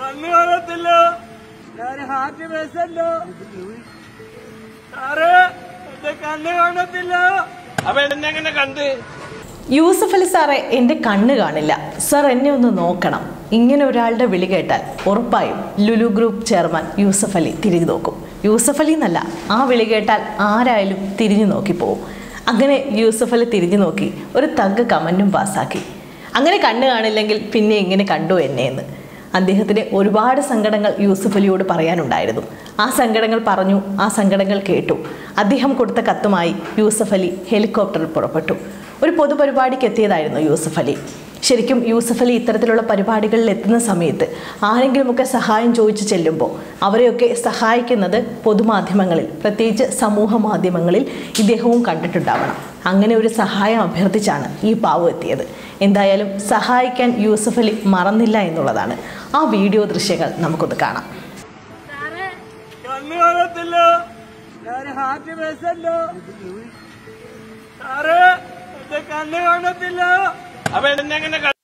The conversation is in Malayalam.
കണ്ണ് കാണത്തില്ല ഞാൻ ഹാർട്ട് പേഷ്യന്റ് സാറേ എന്റെ കണ്ണ് കാണത്തില്ല അപ്പൊ എന്നെ എങ്ങനെ കണ്ട് യൂസഫ് അലി സാറേ എൻ്റെ കണ്ണ് കാണില്ല സാർ എന്നെ ഒന്ന് നോക്കണം ഇങ്ങനെ ഒരാളുടെ വിളി കേട്ടാൽ ഉറപ്പായും ലുലു ഗ്രൂപ്പ് ചെയർമാൻ യൂസഫ് അലി തിരിഞ്ഞു നോക്കും യൂസഫ് അലി എന്നല്ല ആ വിളി കേട്ടാൽ ആരായാലും തിരിഞ്ഞു നോക്കിപ്പോവും അങ്ങനെ യൂസഫ് അലി തിരിഞ്ഞു നോക്കി ഒരു തഗ് കമൻറ്റും പാസ്സാക്കി അങ്ങനെ കണ്ണ് കാണില്ലെങ്കിൽ പിന്നെ എങ്ങനെ കണ്ടു എന്നെ എന്ന് അദ്ദേഹത്തിന് ഒരുപാട് സങ്കടങ്ങൾ യൂസഫ് അലിയോട് പറയാനുണ്ടായിരുന്നു ആ സങ്കടങ്ങൾ പറഞ്ഞു ആ സങ്കടങ്ങൾ കേട്ടു അദ്ദേഹം കൊടുത്ത കത്തുമായി യൂസഫ് അലി ഹെലികോപ്റ്ററിൽ പുറപ്പെട്ടു ഒരു പൊതുപരിപാടിക്ക് എത്തിയതായിരുന്നു യൂസഫ് അലി ശരിക്കും യൂസഫ് അലി ഇത്തരത്തിലുള്ള പരിപാടികളിൽ എത്തുന്ന സമയത്ത് ആരെങ്കിലുമൊക്കെ സഹായം ചോദിച്ചു ചെല്ലുമ്പോൾ അവരെയൊക്കെ സഹായിക്കുന്നത് പൊതുമാധ്യമങ്ങളിൽ പ്രത്യേകിച്ച് സമൂഹ മാധ്യമങ്ങളിൽ ഇദ്ദേഹവും കണ്ടിട്ടുണ്ടാവണം അങ്ങനെ ഒരു സഹായം അഭ്യർത്ഥിച്ചാണ് ഈ പാവം എത്തിയത് എന്തായാലും സഹായിക്കാൻ യൂസഫ് അലി മറന്നില്ല എന്നുള്ളതാണ് ആ വീഡിയോ ദൃശ്യങ്ങൾ നമുക്കൊന്ന് കാണാം കണ്ണ് കാണത്തില്ല ഞാൻ ഹാർട്ട് പേഷ്യന്റ് സാറേ എന്റെ കണ്ണ് കാണത്തില്ല അപ്പൊ എന്നെ എങ്ങനെ